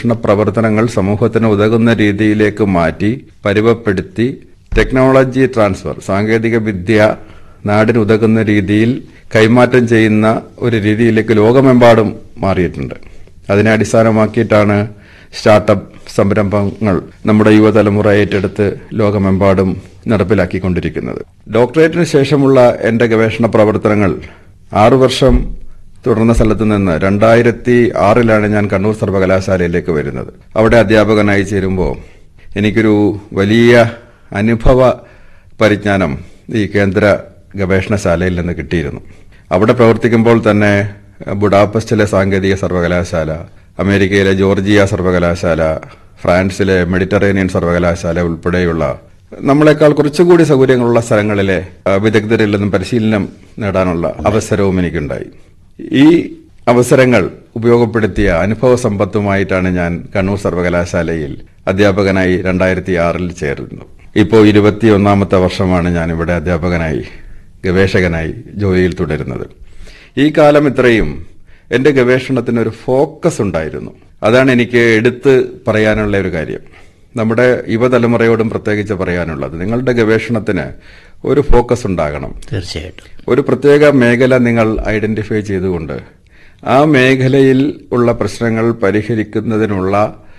ഗവേഷണ പ്രവർത്തനങ്ങൾ സമൂഹത്തിന് ഉതകുന്ന രീതിയിലേക്ക് മാറ്റി പരുവപ്പെടുത്തി ടെക്നോളജി ട്രാൻസ്ഫർ സാങ്കേതിക വിദ്യ നാടിന് ഉതകുന്ന രീതിയിൽ കൈമാറ്റം ചെയ്യുന്ന ഒരു രീതിയിലേക്ക് ലോകമെമ്പാടും മാറിയിട്ടുണ്ട് അതിനെ അടിസ്ഥാനമാക്കിയിട്ടാണ് സ്റ്റാർട്ടപ്പ് സംരംഭങ്ങൾ നമ്മുടെ യുവതലമുറ ഏറ്റെടുത്ത് ലോകമെമ്പാടും നടപ്പിലാക്കിക്കൊണ്ടിരിക്കുന്നത് ഡോക്ടറേറ്റിന് ശേഷമുള്ള എന്റെ ഗവേഷണ പ്രവർത്തനങ്ങൾ ആറു വർഷം തുടർന്ന സ്ഥലത്ത് നിന്ന് രണ്ടായിരത്തി ആറിലാണ് ഞാൻ കണ്ണൂർ സർവകലാശാലയിലേക്ക് വരുന്നത് അവിടെ അധ്യാപകനായി ചേരുമ്പോൾ എനിക്കൊരു വലിയ അനുഭവ പരിജ്ഞാനം ഈ കേന്ദ്ര ഗവേഷണശാലയിൽ നിന്ന് കിട്ടിയിരുന്നു അവിടെ പ്രവർത്തിക്കുമ്പോൾ തന്നെ ബുഡാപെസ്റ്റിലെ സാങ്കേതിക സർവകലാശാല അമേരിക്കയിലെ ജോർജിയ സർവകലാശാല ഫ്രാൻസിലെ മെഡിറ്ററേനിയൻ സർവകലാശാല ഉൾപ്പെടെയുള്ള നമ്മളെക്കാൾ കുറച്ചുകൂടി സൗകര്യങ്ങളുള്ള സ്ഥലങ്ങളിലെ ആ, വിദഗ്ധരിൽ നിന്നും പരിശീലനം നേടാനുള്ള അവസരവും എനിക്കുണ്ടായി ഈ അവസരങ്ങൾ ഉപയോഗപ്പെടുത്തിയ അനുഭവ സമ്പത്തുമായിട്ടാണ് ഞാൻ കണ്ണൂർ സർവകലാശാലയിൽ അധ്യാപകനായി രണ്ടായിരത്തി ആറിൽ ചേർന്നു ഇപ്പോൾ ഇരുപത്തിയൊന്നാമത്തെ വർഷമാണ് ഞാൻ ഇവിടെ അധ്യാപകനായി ഗവേഷകനായി ജോലിയിൽ തുടരുന്നത് ഈ കാലം ഇത്രയും എന്റെ ഗവേഷണത്തിന് ഒരു ഫോക്കസ് ഉണ്ടായിരുന്നു അതാണ് എനിക്ക് എടുത്ത് പറയാനുള്ള ഒരു കാര്യം നമ്മുടെ യുവതലമുറയോടും പ്രത്യേകിച്ച് പറയാനുള്ളത് നിങ്ങളുടെ ഗവേഷണത്തിന് ഒരു ഫോക്കസ് ഉണ്ടാകണം തീർച്ചയായിട്ടും ഒരു പ്രത്യേക മേഖല നിങ്ങൾ ഐഡന്റിഫൈ ചെയ്തുകൊണ്ട് ആ മേഖലയിൽ ഉള്ള പ്രശ്നങ്ങൾ പരിഹരിക്കുന്നതിനുള്ള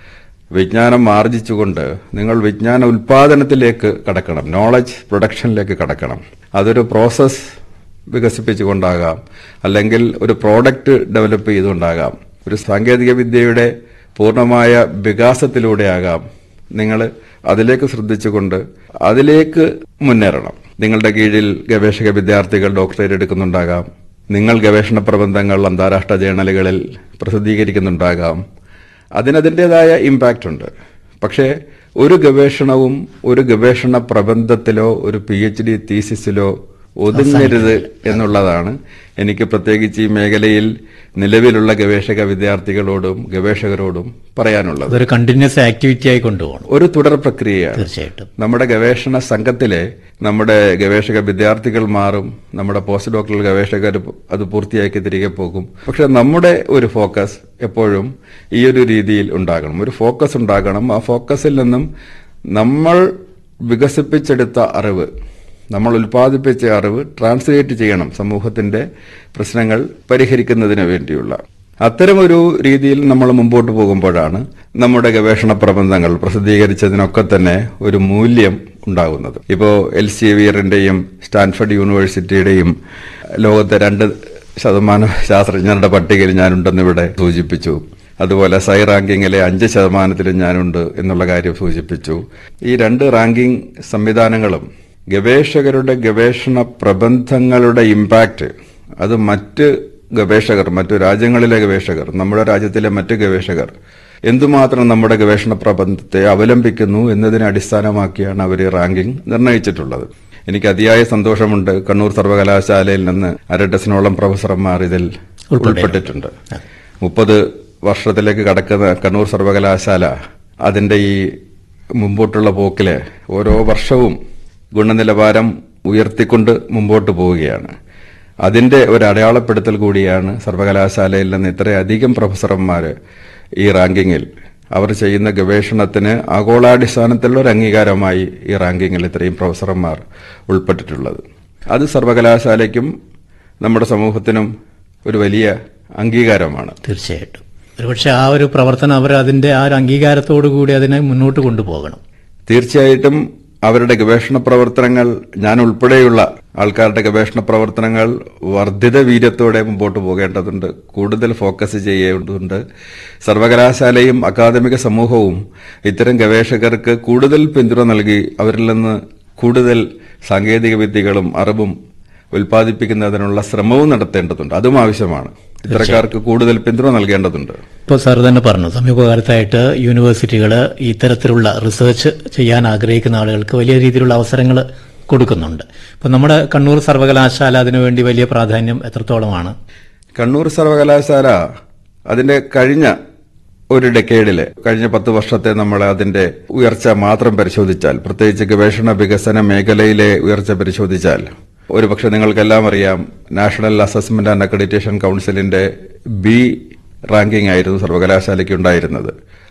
വിജ്ഞാനം ആർജിച്ചുകൊണ്ട് നിങ്ങൾ വിജ്ഞാന ഉൽപാദനത്തിലേക്ക് കടക്കണം നോളജ് പ്രൊഡക്ഷനിലേക്ക് കടക്കണം അതൊരു പ്രോസസ് വികസിപ്പിച്ചുകൊണ്ടാകാം അല്ലെങ്കിൽ ഒരു പ്രോഡക്റ്റ് ഡെവലപ്പ് ചെയ്തുകൊണ്ടാകാം ഒരു സാങ്കേതിക വിദ്യയുടെ പൂർണ്ണമായ വികാസത്തിലൂടെയാകാം നിങ്ങൾ അതിലേക്ക് ശ്രദ്ധിച്ചുകൊണ്ട് അതിലേക്ക് മുന്നേറണം നിങ്ങളുടെ കീഴിൽ ഗവേഷക വിദ്യാർത്ഥികൾ ഡോക്ടറേറ്റ് എടുക്കുന്നുണ്ടാകാം നിങ്ങൾ ഗവേഷണ പ്രബന്ധങ്ങൾ അന്താരാഷ്ട്ര ജേണലുകളിൽ പ്രസിദ്ധീകരിക്കുന്നുണ്ടാകാം അതിനതിൻ്റെതായ ഇമ്പാക്റ്റ് ഉണ്ട് പക്ഷേ ഒരു ഗവേഷണവും ഒരു ഗവേഷണ പ്രബന്ധത്തിലോ ഒരു പി എച്ച് ഡി തീസിസിലോ ഒതുങ്ങരുത് എന്നുള്ളതാണ് എനിക്ക് പ്രത്യേകിച്ച് ഈ മേഖലയിൽ നിലവിലുള്ള ഗവേഷക വിദ്യാർത്ഥികളോടും ഗവേഷകരോടും പറയാനുള്ളത് അതൊരു കണ്ടിന്യൂസ് ആക്ടിവിറ്റി ആയി കൊണ്ടുപോകണം ഒരു തുടർ പ്രക്രിയയാണ് തീർച്ചയായിട്ടും നമ്മുടെ ഗവേഷണ സംഘത്തിലെ നമ്മുടെ ഗവേഷക വിദ്യാർത്ഥികൾ മാറും നമ്മുടെ പോസ്റ്റ് ഡോക്ടറൽ ഗവേഷകർ അത് പൂർത്തിയാക്കി തിരികെ പോകും പക്ഷെ നമ്മുടെ ഒരു ഫോക്കസ് എപ്പോഴും ഈ ഒരു രീതിയിൽ ഉണ്ടാകണം ഒരു ഫോക്കസ് ഉണ്ടാകണം ആ ഫോക്കസിൽ നിന്നും നമ്മൾ വികസിപ്പിച്ചെടുത്ത അറിവ് നമ്മൾ ഉൽപ്പാദിപ്പിച്ച അറിവ് ട്രാൻസ്ലേറ്റ് ചെയ്യണം സമൂഹത്തിന്റെ പ്രശ്നങ്ങൾ പരിഹരിക്കുന്നതിന് വേണ്ടിയുള്ള അത്തരമൊരു രീതിയിൽ നമ്മൾ മുമ്പോട്ട് പോകുമ്പോഴാണ് നമ്മുടെ ഗവേഷണ പ്രബന്ധങ്ങൾ പ്രസിദ്ധീകരിച്ചതിനൊക്കെ തന്നെ ഒരു മൂല്യം ഉണ്ടാകുന്നത് ഇപ്പോ എൽ സി വിയറിന്റെയും സ്റ്റാൻഫർഡ് യൂണിവേഴ്സിറ്റിയുടെയും ലോകത്തെ രണ്ട് ശതമാനം ശാസ്ത്രജ്ഞരുടെ പട്ടികയിൽ ഞാനുണ്ടെന്ന് ഇവിടെ സൂചിപ്പിച്ചു അതുപോലെ സൈ റാങ്കിങ്ങിലെ അഞ്ച് ശതമാനത്തിലും ഞാനുണ്ട് എന്നുള്ള കാര്യം സൂചിപ്പിച്ചു ഈ രണ്ട് റാങ്കിംഗ് സംവിധാനങ്ങളും ഗവേഷകരുടെ ഗവേഷണ പ്രബന്ധങ്ങളുടെ ഇമ്പാക്റ്റ് അത് മറ്റ് ഗവേഷകർ മറ്റു രാജ്യങ്ങളിലെ ഗവേഷകർ നമ്മുടെ രാജ്യത്തിലെ മറ്റ് ഗവേഷകർ എന്തുമാത്രം നമ്മുടെ ഗവേഷണ പ്രബന്ധത്തെ അവലംബിക്കുന്നു എന്നതിനെ അടിസ്ഥാനമാക്കിയാണ് അവർ റാങ്കിംഗ് നിർണയിച്ചിട്ടുള്ളത് എനിക്ക് അതിയായ സന്തോഷമുണ്ട് കണ്ണൂർ സർവകലാശാലയിൽ നിന്ന് അര ഡസനോളം പ്രൊഫസർമാർ ഇതിൽ ഉൾപ്പെട്ടിട്ടുണ്ട് മുപ്പത് വർഷത്തിലേക്ക് കടക്കുന്ന കണ്ണൂർ സർവകലാശാല അതിന്റെ ഈ മുമ്പോട്ടുള്ള പോക്കില് ഓരോ വർഷവും ഗുണനിലവാരം ഉയർത്തിക്കൊണ്ട് മുമ്പോട്ട് പോവുകയാണ് അതിന്റെ ഒരു അടയാളപ്പെടുത്തൽ കൂടിയാണ് സർവകലാശാലയിൽ നിന്ന് ഇത്രയധികം പ്രൊഫസർമാർ ഈ റാങ്കിങ്ങിൽ അവർ ചെയ്യുന്ന ഗവേഷണത്തിന് ആഗോളാടിസ്ഥാനത്തിലുള്ള ഒരു അംഗീകാരമായി ഈ റാങ്കിങ്ങിൽ ഇത്രയും പ്രൊഫസർമാർ ഉൾപ്പെട്ടിട്ടുള്ളത് അത് സർവകലാശാലയ്ക്കും നമ്മുടെ സമൂഹത്തിനും ഒരു വലിയ അംഗീകാരമാണ് തീർച്ചയായിട്ടും ഒരുപക്ഷെ ആ ഒരു പ്രവർത്തനം അവർ അതിന്റെ ആ ഒരു അംഗീകാരത്തോടു കൂടി അതിനെ മുന്നോട്ട് കൊണ്ടുപോകണം തീർച്ചയായിട്ടും അവരുടെ ഗവേഷണ പ്രവർത്തനങ്ങൾ ഞാൻ ഉൾപ്പെടെയുള്ള ആൾക്കാരുടെ ഗവേഷണ പ്രവർത്തനങ്ങൾ വർദ്ധിത വീര്യത്തോടെ മുമ്പോട്ട് പോകേണ്ടതുണ്ട് കൂടുതൽ ഫോക്കസ് ചെയ്യേണ്ടതുണ്ട് സർവകലാശാലയും അക്കാദമിക സമൂഹവും ഇത്തരം ഗവേഷകർക്ക് കൂടുതൽ പിന്തുണ നൽകി അവരിൽ നിന്ന് കൂടുതൽ സാങ്കേതിക വിദ്യകളും അറിവും ഉൽപ്പാദിപ്പിക്കുന്നതിനുള്ള ശ്രമവും നടത്തേണ്ടതുണ്ട് അതും ആവശ്യമാണ് ഇത്തരക്കാർക്ക് കൂടുതൽ പിന്തുണ നൽകേണ്ടതുണ്ട് ഇപ്പോൾ സാർ തന്നെ പറഞ്ഞു സമീപകാലത്തായിട്ട് യൂണിവേഴ്സിറ്റികൾ ഇത്തരത്തിലുള്ള റിസർച്ച് ചെയ്യാൻ ആഗ്രഹിക്കുന്ന ആളുകൾക്ക് വലിയ രീതിയിലുള്ള അവസരങ്ങൾ കൊടുക്കുന്നുണ്ട് ഇപ്പൊ നമ്മുടെ കണ്ണൂർ സർവകലാശാല അതിനുവേണ്ടി വലിയ പ്രാധാന്യം എത്രത്തോളമാണ് കണ്ണൂർ സർവകലാശാല അതിന്റെ കഴിഞ്ഞ ഒരു ഡെക്കേഡില് കഴിഞ്ഞ പത്ത് വർഷത്തെ നമ്മൾ അതിന്റെ ഉയർച്ച മാത്രം പരിശോധിച്ചാൽ പ്രത്യേകിച്ച് ഗവേഷണ വികസന മേഖലയിലെ ഉയർച്ച പരിശോധിച്ചാൽ ഒരുപക്ഷെ നിങ്ങൾക്കെല്ലാം അറിയാം നാഷണൽ അസസ്മെന്റ് ആൻഡ് അക്രഡിറ്റേഷൻ കൌൺസിലിന്റെ ബി റാങ്കിംഗ് ആയിരുന്നു സർവകലാശാലയ്ക്ക് ഉണ്ടായിരുന്നത്